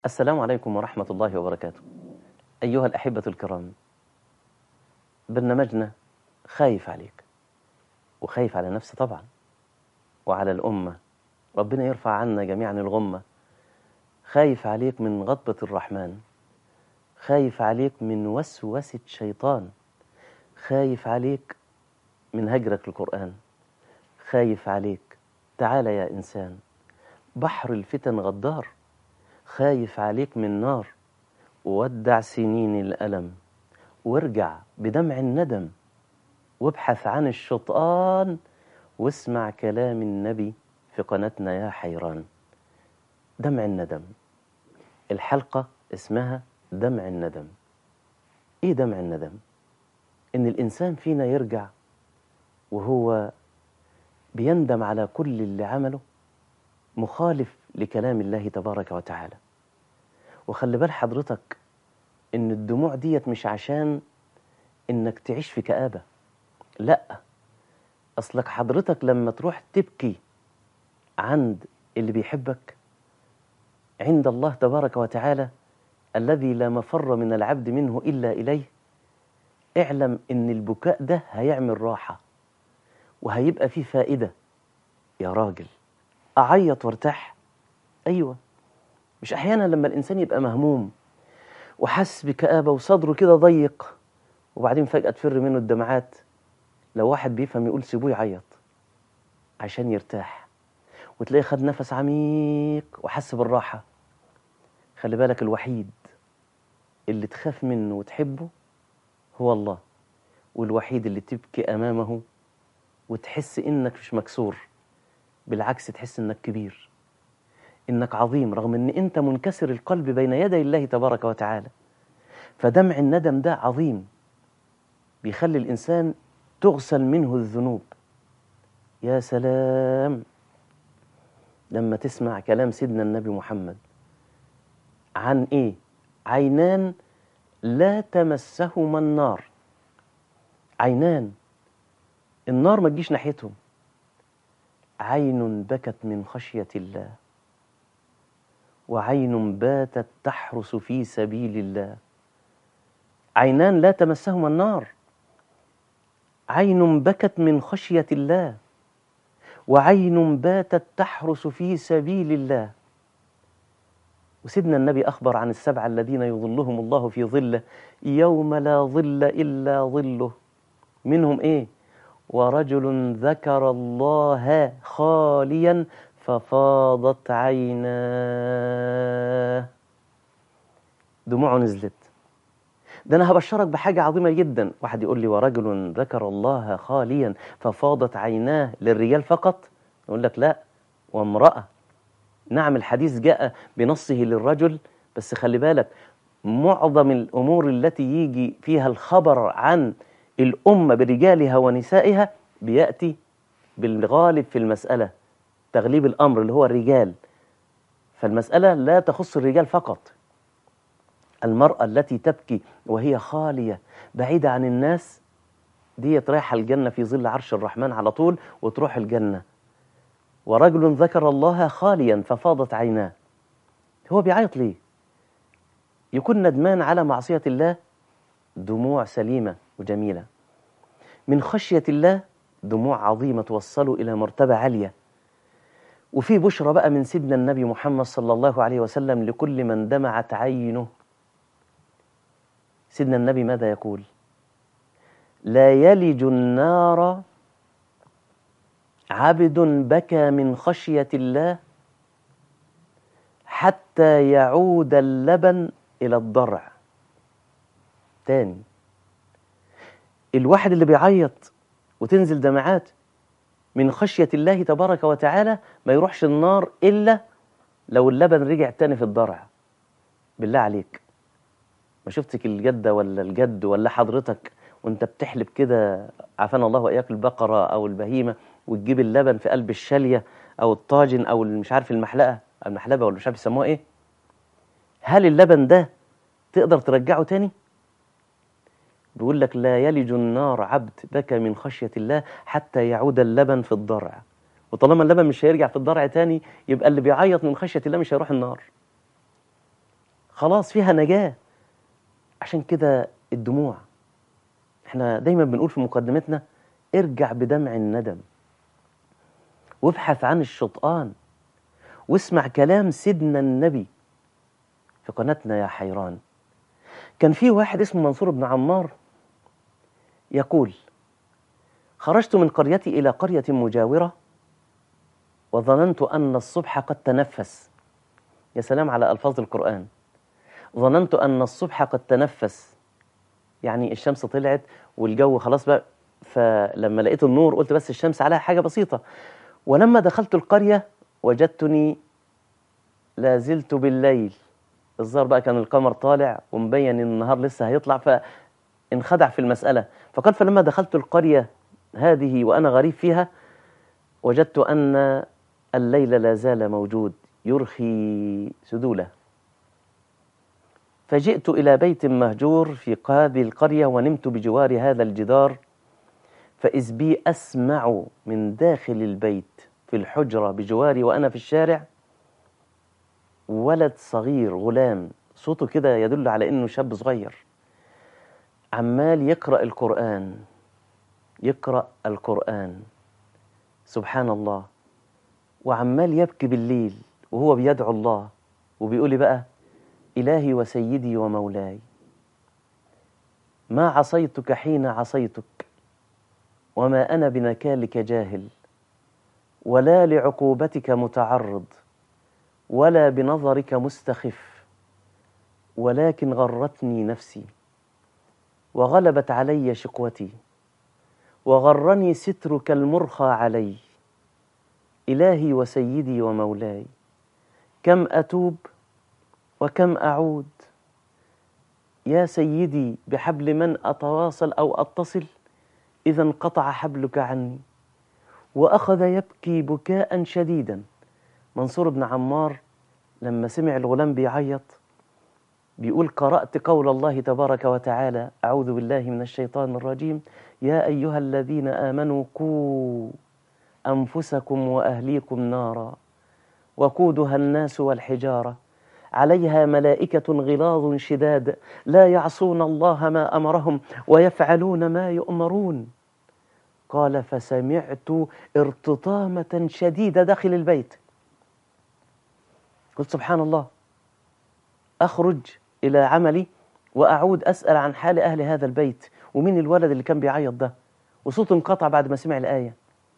السلام عليكم ورحمة الله وبركاته أيها الأحبة الكرام برنامجنا خايف عليك وخايف على نفسي طبعا وعلى الأمة ربنا يرفع عنا جميعا الغمة خايف عليك من غضبة الرحمن خايف عليك من وسوسة شيطان خايف عليك من هجرك القرآن خايف عليك تعال يا إنسان بحر الفتن غدار خايف عليك من نار وودع سنين الألم وارجع بدمع الندم وابحث عن الشيطان واسمع كلام النبي في قناتنا يا حيران دمع الندم الحلقة اسمها دمع الندم ايه دمع الندم ان الانسان فينا يرجع وهو بيندم على كل اللي عمله مخالف لكلام الله تبارك وتعالى وخلي بال حضرتك ان الدموع ديت مش عشان انك تعيش في كآبة لا اصلك حضرتك لما تروح تبكي عند اللي بيحبك عند الله تبارك وتعالى الذي لا مفر من العبد منه إلا إليه اعلم ان البكاء ده هيعمل راحة وهيبقى فيه فائدة يا راجل أعيط وارتاح أيوة مش أحيانا لما الإنسان يبقى مهموم وحس بكآبة وصدره كده ضيق وبعدين فجأة تفر منه الدمعات لو واحد بيفهم يقول سيبوه يعيط عشان يرتاح وتلاقيه خد نفس عميق وحس بالراحة خلي بالك الوحيد اللي تخاف منه وتحبه هو الله والوحيد اللي تبكي أمامه وتحس إنك مش مكسور بالعكس تحس إنك كبير إنك عظيم رغم إن أنت منكسر القلب بين يدي الله تبارك وتعالى فدمع الندم ده عظيم بيخلي الإنسان تغسل منه الذنوب يا سلام لما تسمع كلام سيدنا النبي محمد عن ايه عينان لا تمسهما النار عينان النار ما تجيش ناحيتهم عين بكت من خشية الله وعين باتت تحرس في سبيل الله عينان لا تمسهما النار عين بكت من خشية الله وعين باتت تحرس في سبيل الله وسيدنا النبي أخبر عن السبعة الذين يظلهم الله في ظله يوم لا ظل إلا ظله منهم إيه ورجل ذكر الله خاليا ففاضت عيناه دموعه نزلت ده أنا هبشرك بحاجة عظيمة جدا واحد يقول لي ورجل ذكر الله خاليا ففاضت عيناه للرجال فقط يقول لك لا وامرأة نعم الحديث جاء بنصه للرجل بس خلي بالك معظم الأمور التي يجي فيها الخبر عن الأمة برجالها ونسائها بيأتي بالغالب في المسألة تغليب الأمر اللي هو الرجال فالمسألة لا تخص الرجال فقط المرأة التي تبكي وهي خالية بعيدة عن الناس ديت رايحة الجنة في ظل عرش الرحمن على طول وتروح الجنة ورجل ذكر الله خاليا ففاضت عيناه هو بيعيط ليه يكون ندمان على معصية الله دموع سليمة وجميلة من خشية الله دموع عظيمة توصله إلى مرتبة عالية وفي بشرى بقى من سيدنا النبي محمد صلى الله عليه وسلم لكل من دمعت عينه سيدنا النبي ماذا يقول لا يلج النار عبد بكى من خشية الله حتى يعود اللبن إلى الضرع تاني الواحد اللي بيعيط وتنزل دمعات من خشية الله تبارك وتعالى ما يروحش النار إلا لو اللبن رجع تاني في الضرع بالله عليك ما شفتك الجدة ولا الجد ولا حضرتك وانت بتحلب كده عافانا الله وإياك البقرة أو البهيمة وتجيب اللبن في قلب الشالية أو الطاجن أو مش عارف المحلقة المحلبة ولا مش عارف يسموها إيه هل اللبن ده تقدر ترجعه تاني؟ بيقول لك لا يلج النار عبد بكى من خشية الله حتى يعود اللبن في الضرع وطالما اللبن مش هيرجع في الضرع تاني يبقى اللي بيعيط من خشية الله مش هيروح النار خلاص فيها نجاة عشان كده الدموع احنا دايما بنقول في مقدمتنا ارجع بدمع الندم وابحث عن الشطآن واسمع كلام سيدنا النبي في قناتنا يا حيران كان في واحد اسمه منصور بن عمار يقول خرجت من قريتي إلى قرية مجاورة وظننت أن الصبح قد تنفس يا سلام على ألفاظ القرآن ظننت أن الصبح قد تنفس يعني الشمس طلعت والجو خلاص بقى فلما لقيت النور قلت بس الشمس عليها حاجة بسيطة ولما دخلت القرية وجدتني لا زلت بالليل الظاهر بقى كان القمر طالع ومبين ان النهار لسه هيطلع فانخدع في المسألة فقال فلما دخلت القرية هذه وأنا غريب فيها وجدت أن الليل لا زال موجود يرخي سدوله فجئت إلى بيت مهجور في هذه القرية ونمت بجوار هذا الجدار فإذ بي أسمع من داخل البيت في الحجرة بجواري وأنا في الشارع ولد صغير غلام صوته كده يدل على إنه شاب صغير عمال يقرأ القرآن يقرأ القرآن سبحان الله وعمال يبكي بالليل وهو بيدعو الله وبيقول بقى إلهي وسيدي ومولاي ما عصيتك حين عصيتك وما أنا بنكالك جاهل ولا لعقوبتك متعرض ولا بنظرك مستخف ولكن غرتني نفسي وغلبت علي شقوتي وغرني سترك المرخى علي إلهي وسيدي ومولاي كم أتوب وكم أعود يا سيدي بحبل من أتواصل أو أتصل إذا انقطع حبلك عني وأخذ يبكي بكاء شديدا منصور بن عمار لما سمع الغلام بيعيط بيقول قرأت قول الله تبارك وتعالى أعوذ بالله من الشيطان الرجيم يا أيها الذين آمنوا قوا أنفسكم وأهليكم نارا وقودها الناس والحجارة عليها ملائكة غلاظ شداد لا يعصون الله ما أمرهم ويفعلون ما يؤمرون قال فسمعت ارتطامة شديدة داخل البيت قلت سبحان الله أخرج إلى عملي وأعود أسأل عن حال أهل هذا البيت ومين الولد اللي كان بيعيط ده وصوته انقطع بعد ما سمع الآية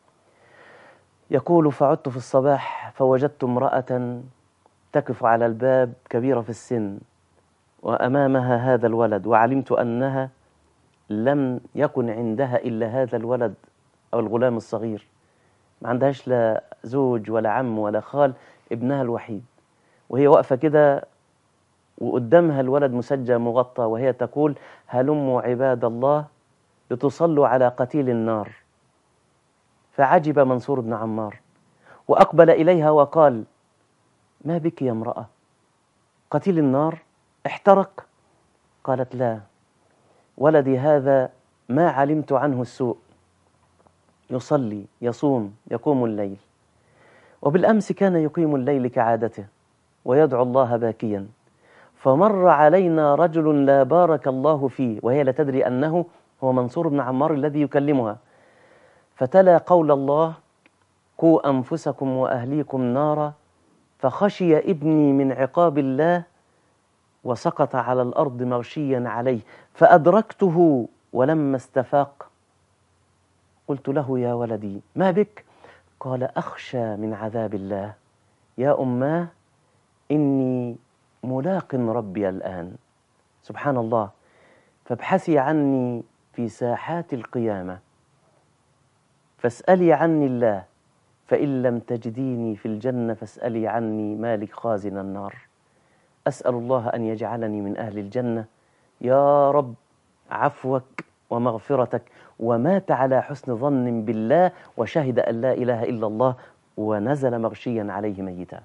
يقول فعدت في الصباح فوجدت امرأة تقف على الباب كبيرة في السن وأمامها هذا الولد وعلمت أنها لم يكن عندها إلا هذا الولد أو الغلام الصغير ما عندهاش لا زوج ولا عم ولا خال ابنها الوحيد وهي واقفة كده وقدامها الولد مسجى مغطى وهي تقول هلموا عباد الله لتصلوا على قتيل النار فعجب منصور بن عمار وأقبل إليها وقال ما بك يا امرأة قتيل النار احترق قالت لا ولدي هذا ما علمت عنه السوء يصلي يصوم يقوم الليل وبالأمس كان يقيم الليل كعادته ويدعو الله باكيا فمر علينا رجل لا بارك الله فيه وهي لا تدري أنه هو منصور بن عمار الذي يكلمها فتلا قول الله قوا أنفسكم وأهليكم نارا فخشي ابني من عقاب الله وسقط على الأرض مغشيا عليه فأدركته ولما استفاق قلت له يا ولدي ما بك قال أخشى من عذاب الله يا أماه إني ملاق ربي الآن سبحان الله فابحثي عني في ساحات القيامة فاسألي عني الله فإن لم تجديني في الجنة فاسألي عني مالك خازن النار أسأل الله أن يجعلني من أهل الجنة يا رب عفوك ومغفرتك ومات على حسن ظن بالله وشهد أن لا إله إلا الله ونزل مغشيا عليه ميتا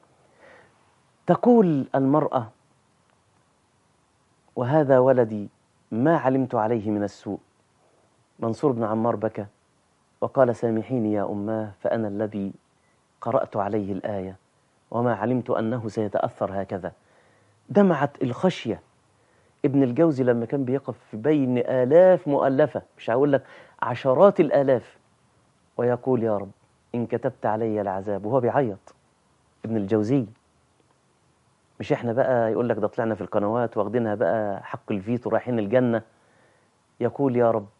تقول المرأة وهذا ولدي ما علمت عليه من السوء منصور بن عمار بكى وقال سامحيني يا أماه فأنا الذي قرأت عليه الآية وما علمت أنه سيتأثر هكذا دمعت الخشية ابن الجوزي لما كان بيقف في بين آلاف مؤلفة مش هقول لك عشرات الآلاف ويقول يا رب إن كتبت علي العذاب وهو بيعيط ابن الجوزي مش احنا بقى يقول لك ده طلعنا في القنوات واخدينها بقى حق الفيتو رايحين الجنة يقول يا رب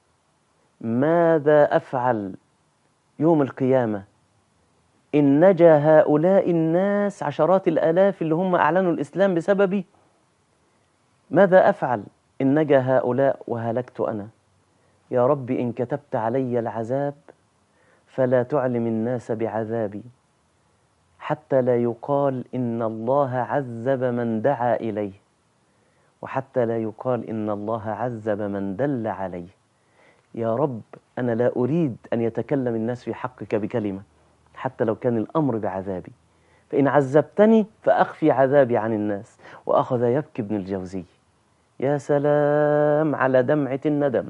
ماذا أفعل يوم القيامة إن نجا هؤلاء الناس عشرات الآلاف اللي هم أعلنوا الإسلام بسببي ماذا أفعل إن نجا هؤلاء وهلكت أنا يا رب إن كتبت علي العذاب فلا تعلم الناس بعذابي حتى لا يقال إن الله عذب من دعا إليه وحتى لا يقال إن الله عذب من دل عليه يا رب أنا لا أريد أن يتكلم الناس في حقك بكلمة حتى لو كان الأمر بعذابي فإن عذبتني فأخفي عذابي عن الناس وأخذ يبكي ابن الجوزي يا سلام على دمعة الندم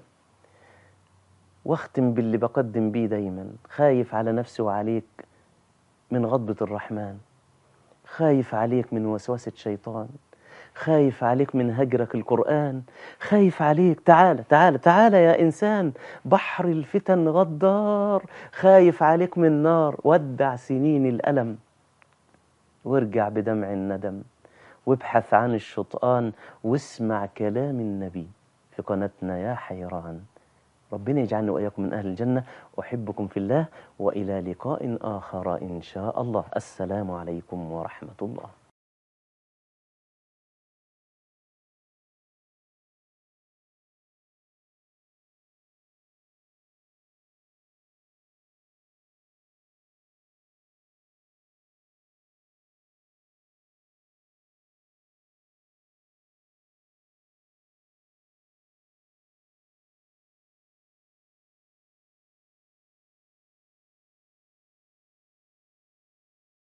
واختم باللي بقدم بيه دايما خايف على نفسي وعليك من غضبة الرحمن خايف عليك من وسوسة شيطان خايف عليك من هجرك القرآن خايف عليك تعال تعال تعال يا إنسان بحر الفتن غدار خايف عليك من نار ودع سنين الألم وارجع بدمع الندم وابحث عن الشطآن واسمع كلام النبي في قناتنا يا حيران ربنا يجعلنا وإياكم من أهل الجنة أحبكم في الله وإلى لقاء آخر إن شاء الله السلام عليكم ورحمة الله